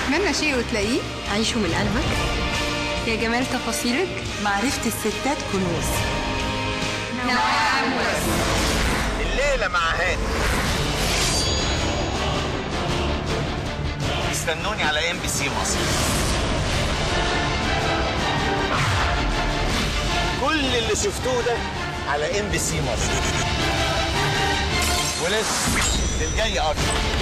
تتمنى شيء وتلاقيه عيشه من قلبك يا جمال تفاصيلك معرفة الستات كنوز الليلة مع هاني استنوني على ام بي سي مصر كل اللي شفتوه ده على ام بي سي مصر ولسه الجاي اكتر